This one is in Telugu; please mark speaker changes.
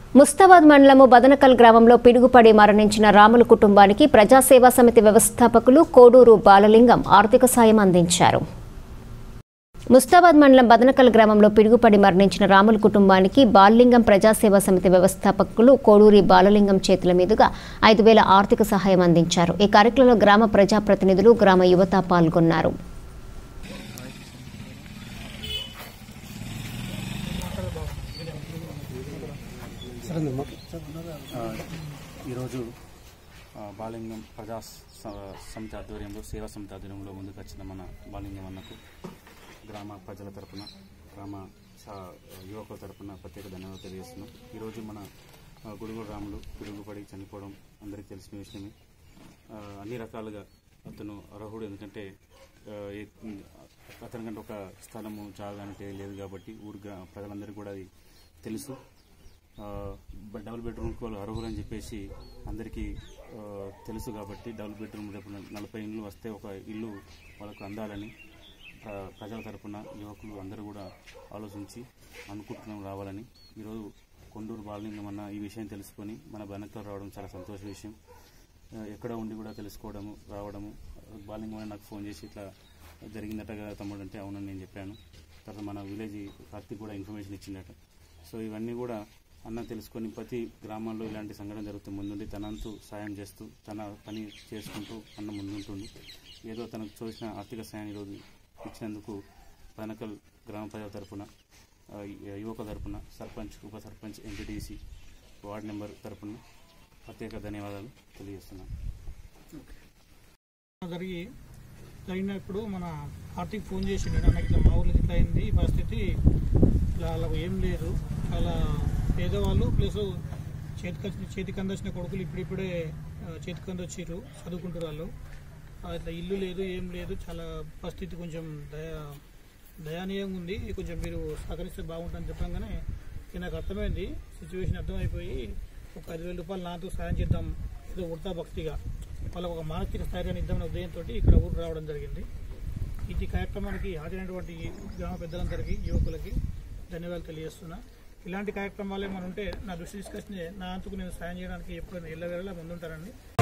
Speaker 1: ముస్తాబాద్ మండలము బదనకల్ గ్రామంలో పిడుగుపడి మరణించిన రాముల కుటుంబానికి ప్రజాసేవా సమితి వ్యవస్థాపకులు కోడూరు బాలలింగం ఆర్థిక సాయం అందించారు ముస్తాబాద్ మండలం బదనకల్ గ్రామంలో పిడుగుపడి మరణించిన రాముల కుటుంబానికి బాలలింగం ప్రజాసేవా సమితి వ్యవస్థాపకులు కోడూరి బాలలింగం చేతుల మీదుగా ఐదు వేల ఆర్థిక సహాయం అందించారు ఈ కార్యక్రమంలో గ్రామ ప్రజాప్రతినిధులు గ్రామ యువత పాల్గొన్నారు
Speaker 2: ఆ, ఈరోజు ఆ, బాలింగం ప్రజా స- సమితి ఆధ్వర్యంలో సేవా సమితి ఆధ్వర్యంలో ముందుకు వచ్చిన మన బాలింగం అన్నకు గ్రామ ప్రజల తరపున గ్రామ స- యువకుల తరపున ప్రత్యేక ధన్యవాదాలు తెలియజేస్తున్నాం ఈరోజు మన ఆ, గుడుగుడు రాములు పిడుగుపడి చనిపోవడం అందరికీ తెలిసిన విషయమే ఆ, అన్ని రకాలుగా అతను అర్హుడు ఎందుకంటే ఆ, ఏ- అతనికంటే ఒక స్థలము జాగా అంటే లేదు కాబట్టి ఊరు గ్రా- ప్రజలందరికీ కూడా అది తెలుసు ఆ, బ- డబుల్ బెడ్రూమ్కి వాళ్ళు అర్హులు అని చెప్పేసి అందరికీ ఆ, తెలుసు కాబట్టి డబుల్ బెడ్రూమ్ రేపు నలభై ఇళ్ళు వస్తే ఒక ఇల్లు వాళ్ళకు అందాలని ప్ర- ప్రజల తరపున యువకులు అందరూ కూడా ఆలోచించి అనుకుంటున్నాం రావాలని ఈరోజు కొండూరు బాలలింగం అన్న ఈ విషయం తెలుసుకొని మన వెనక్కి రావడం చాలా సంతోష విషయం ఆ, ఎక్కడ ఉండి కూడా తెలుసుకోవడము రావడము బాలింగం అని నాకు ఫోన్ చేసి ఇట్లా జరిగిందటగా తమ్ముడు అంటే అవునని నేను చెప్పాను తర్వాత మన విలేజ్ కార్తీక్ కూడా ఇన్ఫర్మేషన్ ఇచ్చిందట సో ఇవన్నీ కూడా అన్న తెలుసుకొని ప్రతి గ్రామాల్లో ఇలాంటి సంఘటన జరుగుతూ ముందుండి తనంతు సాయం చేస్తూ తన పని చేసుకుంటూ అన్న ముందుంటుంది ఏదో తనకు చూసిన ఆర్థిక సాయాన్ని ఈరోజు ఇచ్చినందుకు పనకల్ గ్రామ ప్రజల తరపున ఆ, యువకుల తరపున సర్పంచ్ ఉప సర్పంచ్ ఎంపీటీసీ వార్డు నెంబర్ తరపున ప్రత్యేక ధన్యవాదాలు తెలియజేస్తున్నాను
Speaker 3: జరిగి జరిగినప్పుడు మన కార్తీక్ ఫోన్ చేసిండు నాకు ఇట్లా మా ఊర్లో ఇట్లా అయింది ఈ పరిస్థితి ఇట్లా వాళ్ళకు ఏం లేదు చాలా పేదవాళ్ళు ప్లస్ చేతికి చేతికి అందాల్సిన కొడుకులు ఇప్పుడిప్పుడే ఆ, చేతికి అందొచ్చిర్రు చదువుకుంటారు వాళ్ళు ఆ, ఇట్లా ఇల్లు లేదు ఏం లేదు చాలా పరిస్థితి కొంచెం దయా దయానీయంగా ఉంది కొంచెం మీరు సహకరిస్తే బాగుంటుందని చెప్పంగానే ఇక నాకు అర్థమైంది సిచ్యువేషన్ అర్థమైపోయి ఒక ఐదు వేల రూపాయలు నాతో సాయం చేద్దాం ఏదో ఉడతా భక్తిగా వాళ్ళకు ఒక మానసిక స్థైర్యాన్ని ఇద్దామనే ఉదయంతో ఇక్కడ ఊరు రావడం జరిగింది ఇది కార్యక్రమానికి హాజరైనటువంటి గ్రామ పెద్దలందరికీ యువకులకి ధన్యవాదాలు తెలియజేస్తున్నా ఇలాంటి కార్యక్రమాలే మనం ఉంటే నా దృష్టి తీసుకొస్తే నా అంతకు నేను సాయం చేయడానికి ఎప్పుడైనా ఎల్లవేళలా ముందుంటానండి